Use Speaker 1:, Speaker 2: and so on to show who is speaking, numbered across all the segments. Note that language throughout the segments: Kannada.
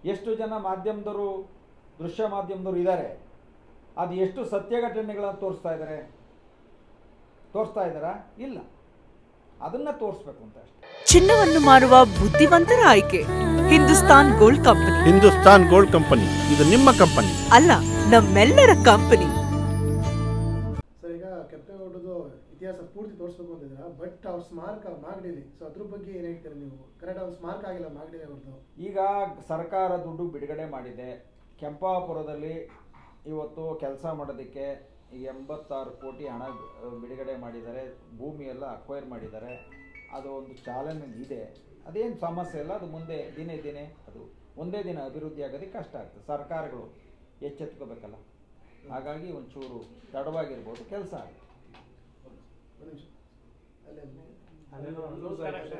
Speaker 1: ಎಷ್ಟು ಜನ ಮಾಧ್ಯಮದವರು ದೃಶ್ಯ ಮಾಧ್ಯಮದವರು ಇದ್ದಾರೆ ಅದು ಎಷ್ಟು ಸತ್ಯ ಘಟನೆಗಳನ್ನು ತೋರಿಸ್ತಾ ಇದ್ದಾರೆ ತೋರಿಸ್ತಾ ಇದ್ದಾರಾ ಇಲ್ಲ ಅದನ್ನ ತೋರಿಸ್ಬೇಕು ಅಂತ ಅಷ್ಟೇ
Speaker 2: ಚಿನ್ನವನ್ನು ಮಾರುವ ಬುದ್ಧಿವಂತರ ಆಯ್ಕೆ Hindustan gold company
Speaker 3: Hindustan gold company ಇದು ನಿಮ್ಮ ಕಂಪನಿ
Speaker 2: ಅಲ್ಲ ನಮ್ಮೆಲ್ಲರ ಕಂಪನಿ
Speaker 4: ಸರ್ ಈಗ ಕೆಂಪೇಗೌಡದು ಇತಿಹಾಸ ಪೂರ್ತಿ ತೋರಿಸ್ಬೇಕು ಅಂತಿದ್ದೀರಾ ಬಟ್ ಅವ್ರ ಸ್ಮಾರಕ ಮಾಗಡಿಲಿ ಸೊ ಅದ್ರ ಬಗ್ಗೆ ಏನು ಹೇಳ್ತೀರಾ ನೀವು ಕರೆಕ್ಟ್ ಅವ್ರ ಸ್ಮಾರಕ ಆಗಿಲ್ಲ ಮಾಗಡಿ ಅವ್ರದ್ದು
Speaker 1: ಈಗ ಸರ್ಕಾರ ದುಡ್ಡು ಬಿಡುಗಡೆ ಮಾಡಿದೆ ಕೆಂಪಾಪುರದಲ್ಲಿ ಇವತ್ತು ಕೆಲಸ ಮಾಡೋದಕ್ಕೆ ಈಗ ಎಂಬತ್ತಾರು ಕೋಟಿ ಹಣ ಅಹ್, ಬಿಡುಗಡೆ ಮಾಡಿದ್ದಾರೆ ಭೂಮಿ ಎಲ್ಲ ಅಕ್ವೈರ್ ಮಾಡಿದ್ದಾರೆ ಅದು ಒಂದು ಚಾಲನೆ ಇದೆ ಅದೇನು ಸಮಸ್ಯೆ ಇಲ್ಲ ಅದು ಮುಂದೆ ದಿನೇ ದಿನೇ ಅದು ಒಂದೇ ದಿನ ಅಭಿವೃದ್ಧಿ ಆಗೋದಕ್ಕೆ ಕಷ್ಟ ಆಗ್ತದೆ ಸರ್ಕಾರಗಳು ಎಚ್ಚೆತ್ಕೋಬೇಕಲ್ಲ ಹಾಗಾಗಿ ಒಂಚೂರು ತಡವಾಗಿರ್ಬೋದು ಕೆಲಸ ಆಗುತ್ತೆ
Speaker 4: ಒಂದು ನಿಮಿಷ ಅಲ್ಲೇ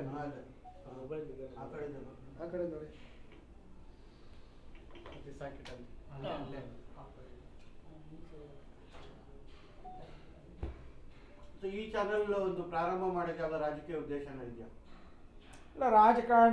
Speaker 4: ಆ ಕಡೆ ನೋಡಿ
Speaker 5: ಸೊ ಈ ಚಾನೆಲ್ ಒಂದು ಪ್ರಾರಂಭ ಮಾಡೋಕ್ಕೆ ಯಾವುದೋ ರಾಜಕೀಯ ಉದ್ದೇಶನ ಇದೆಯಾ
Speaker 1: ಇಲ್ಲ ರಾಜಕಾರಣ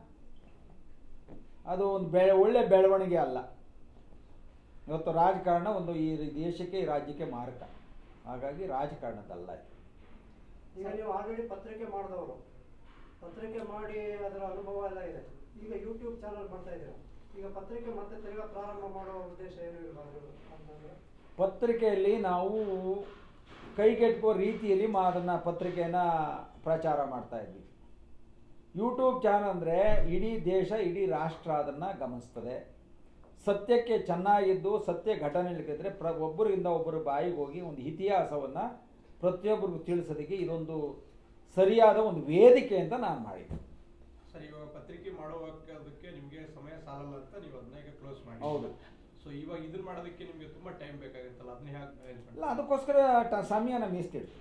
Speaker 1: ಅದು ಒಂದು ಬೆ ಒಳ್ಳೆ ಬೆಳವಣಿಗೆ ಅಲ್ಲ ಇವತ್ತು ರಾಜಕಾರಣ ಒಂದು ಈ ದೇಶಕ್ಕೆ ಈ ರಾಜ್ಯಕ್ಕೆ ಮಾರಕ ಹಾಗಾಗಿ ರಾಜಕಾರಣದಲ್ಲ ಇದು.
Speaker 6: ಈಗ ನೀವು ಆಲ್ರೆಡಿ ಪತ್ರಿಕೆ ಮಾಡಿದವರು ಪತ್ರಿಕೆ ಮಾಡಿ ಅದರ ಅನುಭವ ಎಲ್ಲ ಇದೆ ಈಗ ಯೂಟ್ಯೂಬ್ ಚಾನಲ್ ಮಾಡ್ತಾ ಇದ್ದೀರಾ ಈಗ ಪತ್ರಿಕೆ ಮತ್ತೆ ತಿರ್ಗಾ ಪ್ರಾರಂಭ ಮಾಡೋ ಉದ್ದೇಶ ಏನು ಇರಬಾರ್ದು ಅಂತಂದ್ರೆ
Speaker 1: ಪತ್ರಿಕೆಯಲ್ಲಿ ನಾವು ಕೈಗೆಟುಕುವ ರೀತಿಯಲ್ಲಿ ಮಾ ಅದನ್ನು ಪತ್ರಿಕೆಯನ್ನು ಪ್ರಚಾರ ಮಾಡ್ತಾ ಇದ್ವಿ ಯೂಟ್ಯೂಬ್ ಚಾನಲ್ ಅಂದರೆ ಇಡೀ ದೇಶ ಇಡೀ ರಾಷ್ಟ್ರ ಅದನ್ನು ಗಮನಿಸ್ತದೆ ಸತ್ಯಕ್ಕೆ ಚೆನ್ನಾಗಿದ್ದು ಸತ್ಯ ಘಟನೆಗಳಿದ್ರೆ ಪ್ರ ಒಬ್ಬರಿಂದ ಒಬ್ಬರು ಬಾಯಿಗೆ ಹೋಗಿ ಒಂದು ಇತಿಹಾಸವನ್ನು ಪ್ರತಿಯೊಬ್ಬರಿಗೂ ತಿಳಿಸೋದಕ್ಕೆ ಇದೊಂದು ಸರಿಯಾದ ಒಂದು ವೇದಿಕೆ ಅಂತ ನಾನು ಮಾಡಿದ್ದೆ
Speaker 7: ಸರ್ ಇವಾಗ ಪತ್ರಿಕೆ ಮಾಡೋದಕ್ಕೆ ನಿಮಗೆ ಸಮಯ ಸಾಲಲ್ಲ ಅಂತ ನೀವು ಅದನ್ನ ಈಗ ಕ್ಲೋಸ್ ಮಾಡಿ
Speaker 1: ಹೌದು.
Speaker 7: ಸೊ ಇವಾಗ ಇದನ್ನ ಮಾಡೋದಕ್ಕೆ ನಿಮಗೆ ತುಂಬಾ ಟೈಮ್ ಬೇಕಾಗುತ್ತಲ್ಲ ಅದನ್ನ ಹೇಗೆ arrange
Speaker 1: ಇಲ್ಲ ಅದಕ್ಕೋಸ್ಕರ ಟ ಸಮಯನ ಮೀಸ್ತಿಡ್ತೀವಿ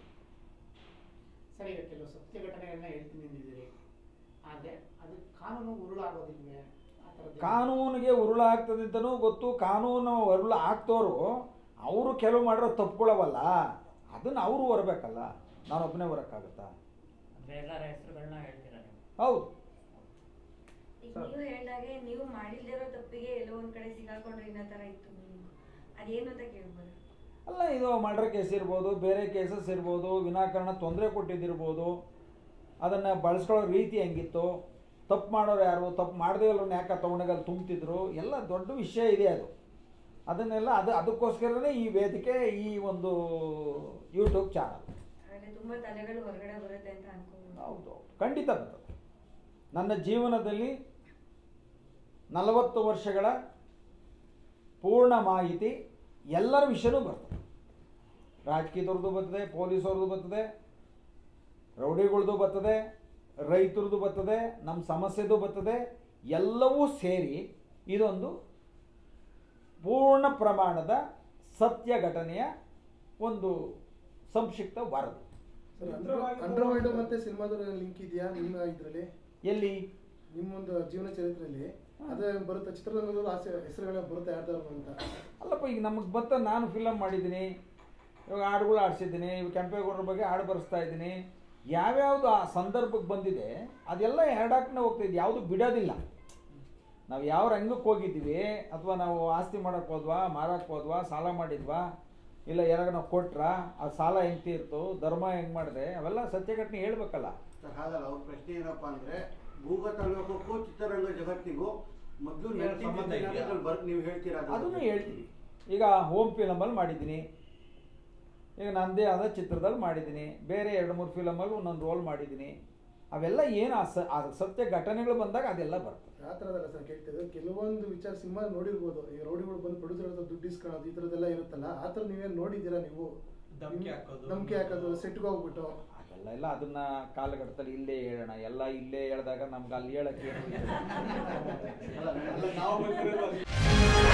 Speaker 8: ಸರ್ ಈಗ ಕೆಲವು ಸತ್ಯ ಘಟನೆಗಳನ್ನ ಹೇಳ್ತೀನಿ ಅಂದಿದ್ದೀರಿ ಆದರೆ ಅದು ಕಾನೂನು ಉರುಳಾಗೋದಿಲ್ವೇ ಆ ಥರದ್ದು
Speaker 1: ಕಾನೂನಿಗೆ ಉರುಳಾಗ್ತದೆ ಅಂತನೂ ಗೊತ್ತು ಕಾನೂನು ಉರುಳು ಹಾಕ್ತೋರು ಅವರು ಕೆಲವು ಮಾಡಿರೋ ತಪ್ಪುಗಳವಲ್ಲ ಅದನ್ನು ಅವರು ಹೊರಬೇಕಲ್ಲ ನಾನೊಬ್ಬನೇ ಹೊರಕ್ಕಾಗುತ್ತಾ
Speaker 9: ಅಂದ್ರೆ ಎಲ್ಲರ ಹೆಸರುಗಳನ್ನ ಹೇಳ್ತೀರಾ ನೀವು
Speaker 1: ಹೌದು
Speaker 10: ಈಗ ನೀವು ಹೇಳ್ದಾಗೆ ನೀವು ಮಾಡಿಲ್ದಿರೋ ತಪ್ಪಿಗೆ ಎಲ್ಲೋ ಒಂದ್ ಕಡೆ ಸಿಗಾಕೊಂಡ್ರೆ ಇನ್ನೋ ತರ ಇತ್ತು ನೀವು ಅದೇನು ಅಂತ ಕೇಳ್ಬೋದು
Speaker 1: ಅಲ್ಲ ಇದು ಮರ್ಡರ್ ಕೇಸ್ ಇರ್ಬೋದು ಬೇರೆ ಕೇಸಸ್ ಇರ್ಬೋದು ವಿನಾಕಾರಣ ತೊಂದರೆ ಕೊಟ್ಟಿದ್ದಿರ್ಬೋದು ಅದನ್ನು ಬಳಸ್ಕೊಳ್ಳೋ ರೀತಿ ಹೆಂಗಿತ್ತು ತಪ್ಪು ಮಾಡೋರು ಯಾರು ತಪ್ಪು ಮಾಡದೇ ಇರೋರ್ನ ಯಾಕೆ ತೊಗೊಂಡಾಗಲ್ಲಿ ತುಂಬ್ತಿದ್ರು ಎಲ್ಲ ದೊಡ್ಡ ವಿಷಯ ಇದೆ ಅದು ಅದನ್ನೆಲ್ಲ ಅದು ಅದಕ್ಕೋಸ್ಕರನೇ ಈ ವೇದಿಕೆ ಈ ಒಂದು ಯೂಟ್ಯೂಬ್ ಚಾನಲ್
Speaker 10: ಹಾಗಾದ್ರೆ ತುಂಬಾ ತಲೆಗಳು ಹೊರಗಡೆ ಬರುತ್ತೆ ಅಂತ ಅನ್ಕೋಬಹುದು
Speaker 1: ಹೌದು ಖಂಡಿತ ಬರ್ತದೆ ನನ್ನ ಜೀವನದಲ್ಲಿ ನಲವತ್ತು ವರ್ಷಗಳ ಪೂರ್ಣ ಮಾಹಿತಿ ಎಲ್ಲರ ವಿಷಯನೂ ಬರ್ತದೆ ರಾಜಕೀಯದವ್ರದ್ದು ಬರ್ತದೆ ಪೊಲೀಸವ್ರದ್ದು ಬರ್ತದೆ ರೌಡಿಗಳ್ದು ಬರ್ತದೆ ರೈತರದ್ದು ಬರ್ತದೆ ನಮ್ಮ ಸಮಸ್ಯೆದು ಬರ್ತದೆ ಎಲ್ಲವೂ ಸೇರಿ ಇದೊಂದು ಪೂರ್ಣ ಪ್ರಮಾಣದ ಸತ್ಯ ಘಟನೆಯ ಒಂದು ಸಂಕ್ಷಿಪ್ತ ವರದಿ
Speaker 4: ಅಂಡರ್ ವರ್ಲ್ಡ್ ಮತ್ತೆ ಸಿನಿಮಾದ ಲಿಂಕ್ ಇದೆಯಾ ನಿಮ್ಮ ಇದರಲ್ಲಿ
Speaker 1: ಎಲ್ಲಿ
Speaker 4: ನಿಮ್ಮೊಂದು ಜೀವನ ಚರಿತ್ರೆಯಲ್ಲಿ ಅದೇ ಬರುತ್ತೆ ಚಿತ್ರರಂಗದ ಆಸೆ ಹೆಸರುಗಳ ಬರುತ್ತೆ ಯಾರ್ದಾರು ಅಂತ
Speaker 1: ಅಲ್ಲಪ್ಪ ಈಗ ನಮಗೆ ಬತ್ತ ನಾನು ಫಿಲಮ್ ಮಾಡಿದ್ದೀನಿ ಇವಾಗ ಹಾಡುಗಳು ಆಡಿಸಿದ್ದೀನಿ ಇವಾಗ ಕೆಂಪೇಗೌಡರ ಬಗ್ಗೆ ಹಾಡು ಬರೆಸ್ತಾ ಇದ್ದೀನಿ ಯಾವ್ಯಾವುದು ಆ ಸಂದರ್ಭಕ್ಕೆ ಬಂದಿದೆ ಅದೆಲ್ಲ ಎರಡಾಕ್ನೆ ಹೋಗ್ತಿದ್ದು ಯಾವುದು ಬಿಡೋದಿಲ್ಲ ನಾವು ಯಾವ ರಂಗಕ್ಕೆ ಹೋಗಿದ್ದೀವಿ ಅಥವಾ ನಾವು ಆಸ್ತಿ ಮಾಡಕ್ಕೆ ಹೋದ್ವಾ ಮಾರಕ್ಕೆ ಹೋದ್ವಾ ಸಾಲ ಮಾಡಿದ್ವಾ ಇಲ್ಲ ಯಾರಾಗ ನಾವು ಕೊಟ್ರಾ ಆ ಸಾಲ ಹೆಂಗೆ ತೀರ್ತು ಧರ್ಮ ಹೆಂಗೆ ಮಾಡಿದೆ ಅವೆಲ್ಲ ಸತ್ಯ ಘಟನೆ ಹೇಳ್ಬೇಕಲ್ಲ
Speaker 5: ಸರ್ ಹಾಗಲ್ಲ ಅವ್ರ ಪ್ರಶ್ನೆ ಏನಪ್ಪಾ ಅಂದ್ರೆ ಭೂಗತ ಲೋಕಕ್ಕೂ ಚಿತ್ರರಂಗ ಜಗತ್ತಿಗೂ ಮೊದಲು
Speaker 7: ಏನು ಸಂಬಂಧ ಇದೆಯಾ?
Speaker 5: ಬರ್ಕ್ ನೀವು ಹೇಳ್ತೀರಾ ಅದ್ರ
Speaker 1: ಅದನ್ನು
Speaker 5: ಬಗ್ಗೆ?
Speaker 1: ಹೇಳ್ತೀವಿ ಈಗ ಹೋಮ್ ಫಿಲಮಲ್ಲಿ ಮಾಡಿದ್ದೀನಿ ಈಗ ನನ್ನದೇ ಆದ ಚಿತ್ರದಲ್ಲಿ ಮಾಡಿದ್ದೀನಿ ಬೇರೆ ಎರಡು ಮೂರು ಫಿಲಮಲ್ಲಿ ಒಂದೊಂದು ರೋಲ್ ಮಾಡಿದ್ದೀನಿ ಅವೆಲ್ಲ ಏನು ಆ ಸ- ಆ ಸತ್ಯ ಘಟನೆಗಳು ಬಂದಾಗ ಅದೆಲ್ಲ ಬರ್ತದೆ
Speaker 4: ಆ ಥರದಲ್ಲ ಸರ್ ಕೇಳ್ತಿದ್ದು ಕೆಲವೊಂದು ವಿಚಾರ ಸಿನಿಮಾ ನೋಡಿರ್ಬೋದು ಈ ರೌಡಿಗಳು ಬಂದು ಪ್ರೊಡ್ಯೂಸರ್ ಹತ್ರ ದುಡ್ಡು ಇಸ್ಕೊಳ್ಳೋದು ಈ ಥರದ್ದೆಲ್ಲ ಇರುತ್ತಲ್ಲ ಆ ಥರ ನೀವೇನು ನೋಡಿದ್ದೀರಾ ನೀವು
Speaker 7: ಧಮ್ಕಿ ಹಾಕೋದು.
Speaker 4: ಧಮ್ಕಿ ಹಾಕೋದು ಸೆಟ್ಗೆ ಹೋಗ್ಬಿಟ್ಟು
Speaker 1: ಅದೆಲ್ಲ ಎಲ್ಲ ಅದನ್ನ ಕಾಲಘಟ್ಟದಲ್ಲಿ ಇಲ್ಲೇ ಹೇಳೋಣ ಎಲ್ಲ ಇಲ್ಲೇ ಹೇಳಿದಾಗ ನಮ್ಗೆ ಅಲ್ಲಿ ಹೇಳಕ್ಕೆ ಏನು ಇದೆ?
Speaker 7: ಅಲ್ಲ, ನಾವು ಬಂದಿರೋದು ಅಲ್ಲಿ-